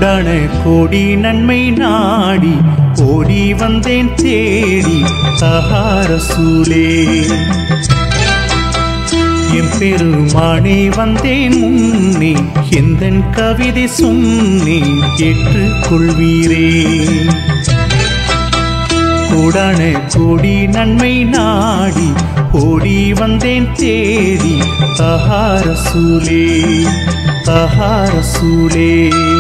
கோடான கோடி நன்மை நாடி ஓடி வந்தேன் தேடி சஹார சூலே என் பெருமானே வந்தேன் முன்னே எந்தன் கவிதை சொன்னேன் ஏற்றுக்கொள்வீரே கோடான கோடி நன்மை நாடி ஓடி வந்தேன் தேடி தஹார சூலே தஹார சூலே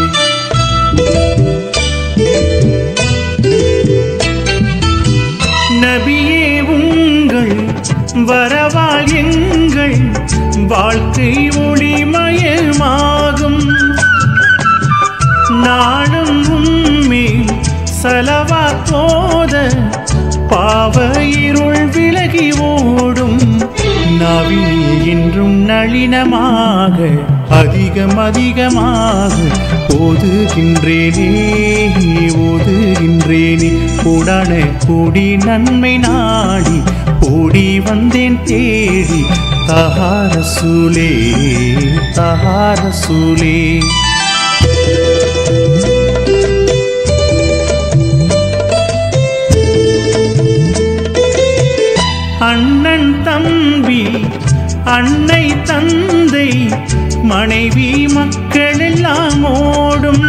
நபியே உங்கள் வரவால் எங்கள் வாழ்க்கை ஒளிமயமாகும் நாளும் உம்மேல் சலவா போத பாவ இருள் விலகி ஓடும் நாவில் என்றும் நளினமாக அதிகம் அதிகமாக ஓதுகின்றேனே ஓதுகின்றேனே கூடான கூடி நன்மை நாடி ஓடி வந்தேன் தேடி தஹார சூலே தஹார சூலே அண்ணன் தம்பி அன்னை தந்தை மனைவி மக்கள் எல்லாம் ஓடும்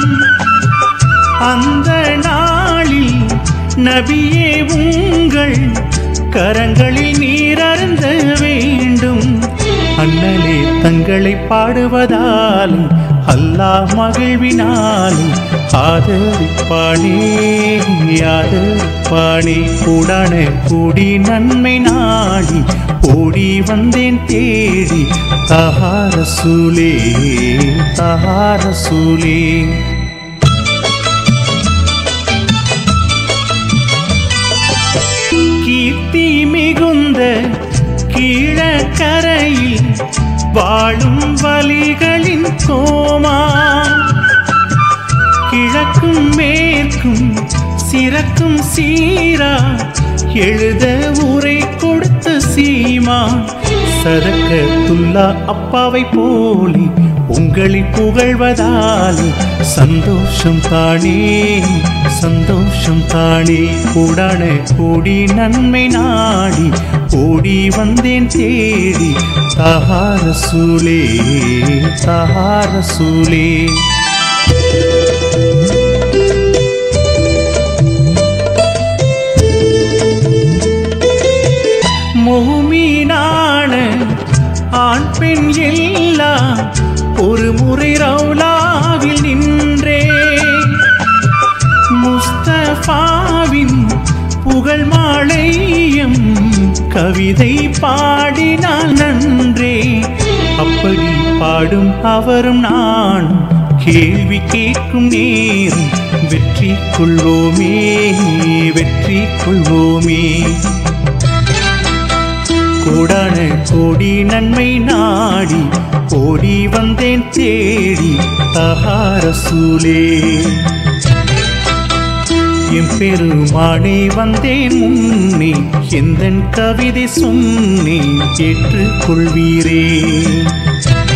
அந்த நாளில் நபியே உங்கள் கரங்களில் நீர் அருந்த வேண்டும் அண்ணலே தங்களை பாடுவதாலும் அல்லாஹ் மகிழ்வினாலும் ஆதரிப்பானே ஆதரிப்பானே கூடான கூடி நன்மை நாடி ஓடி வந்தேன் தேடி தஹார சூலே தஹார சூலே கீர்த்தி மிகுந்த கீழக்கரையில் வாழும் வலிகளின் கோமா கிழக்கும் மேற்கும் சிறக்கும் சீரா எழுத உரை கொடுத்த சீமா சதக்கத்துல்லா அப்பாவை போலி உங்களை புகழ்வதாலே சந்தோஷம் தானே சந்தோஷம் தானே கூடான கூடி நன்மை நாடி ஓடி வந்தேன் தேடி தஹார சூலே தஹார சூலே மூமீனான ஆண் பெண் எல்லாம் ஒரு முறை ரவுலாவில் நின்றே முஸ்தபாவின் புகழ் மாளையம் கவிதை பாடினால் நன்றே அப்படி பாடும் அவரும் நான் கேள்வி கேட்கும் நேரம் வெற்றி கொள்வோமே வெற்றி கொள்வோமே கோடான கோடி நன்மை நாடி ஓடி வந்தேன் தேடி தஹார சூலே என் பெருமானே வந்தேன் முன்னே எந்தன் கவிதை சொன்னேன் ஏற்றுக்கொள்வீரே